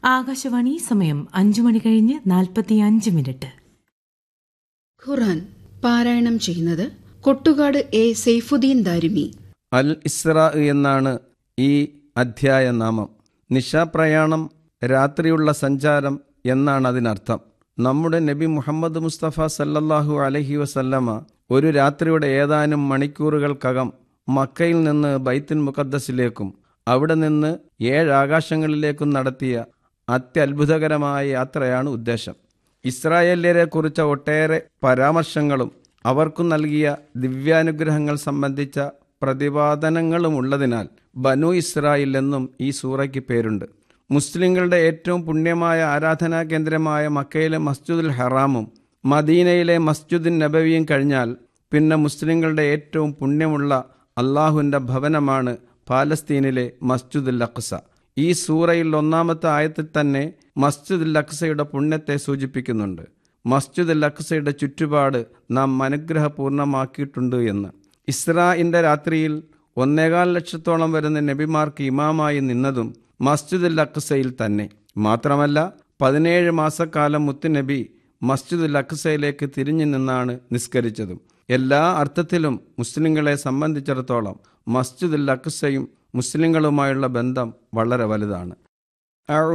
ആകാശവാണി സമയം അഞ്ചു മണി കഴിഞ്ഞ് നാൽപ്പത്തിയഞ്ച് മിനിറ്റ് ഖുറാൻ പാരായണം ചെയ്യുന്നത് കൊട്ടുകാട് എ സെയ്ഫുദ്ദീൻ ദാരിമി അൽ ഇസ്ര എന്നാണ് ഈ അധ്യായ നാമം നിശാപ്രയാണം രാത്രിയുള്ള സഞ്ചാരം എന്നാണ് അതിനർത്ഥം നമ്മുടെ നബി മുഹമ്മദ് മുസ്തഫ സല്ലല്ലാഹു അലഹി വസല്ലമ ഒരു രാത്രിയുടെ ഏതാനും മണിക്കൂറുകൾക്കകം മക്കയിൽ നിന്ന് ബൈത്തുൽ മുഖദ്ദസിലേക്കും അവിടെ നിന്ന് ഏഴ് ആകാശങ്ങളിലേക്കും നടത്തിയ അത്യത്ഭുതകരമായ യാത്രയാണ് ഉദ്ദേശം ഇസ്രായേല്യരെ കുറിച്ച ഒട്ടേറെ പരാമർശങ്ങളും അവർക്കു നൽകിയ ദിവ്യാനുഗ്രഹങ്ങൾ സംബന്ധിച്ച പ്രതിപാദനങ്ങളും ഉള്ളതിനാൽ ബനു ഇസ്രായേൽ എന്നും ഈ സൂറയ്ക്ക് പേരുണ്ട് മുസ്ലിങ്ങളുടെ ഏറ്റവും പുണ്യമായ ആരാധനാ കേന്ദ്രമായ മക്കയിലെ മസ്ജിദുൽ ഹറാമും മദീനയിലെ മസ്ജിദുൻ നബവിയും കഴിഞ്ഞാൽ പിന്നെ മുസ്ലിങ്ങളുടെ ഏറ്റവും പുണ്യമുള്ള അള്ളാഹുവിൻ്റെ ഭവനമാണ് പാലസ്തീനിലെ മസ്ജിദുൽ അഖ്സ ഈ സൂറയിൽ ഒന്നാമത്തെ ആയത്തിൽ തന്നെ മസ്ജിദുൽ അഖ്സയുടെ പുണ്യത്തെ സൂചിപ്പിക്കുന്നുണ്ട് മസ്ജിദുൽ അഖ്സയുടെ ചുറ്റുപാട് നാം അനുഗ്രഹപൂർണ്ണമാക്കിയിട്ടുണ്ട് എന്ന് ഇസ്രായിൻ്റെ രാത്രിയിൽ ഒന്നേകാൽ ലക്ഷത്തോളം വരുന്ന നബിമാർക്ക് ഇമാമായി നിന്നതും മസ്ജിദുൽ അഖ്സയിൽ തന്നെ മാത്രമല്ല പതിനേഴ് മാസക്കാലം മുത്തുനബി മസ്ജിദുൽ അഖ്സയിലേക്ക് തിരിഞ്ഞു നിന്നാണ് നിസ്കരിച്ചതും എല്ലാ അർത്ഥത്തിലും മുസ്ലിങ്ങളെ സംബന്ധിച്ചിടത്തോളം മസ്ജിദുൽ അഖ്സയും മുസ്ലിങ്ങളുമായുള്ള ബന്ധം വളരെ വലുതാണ്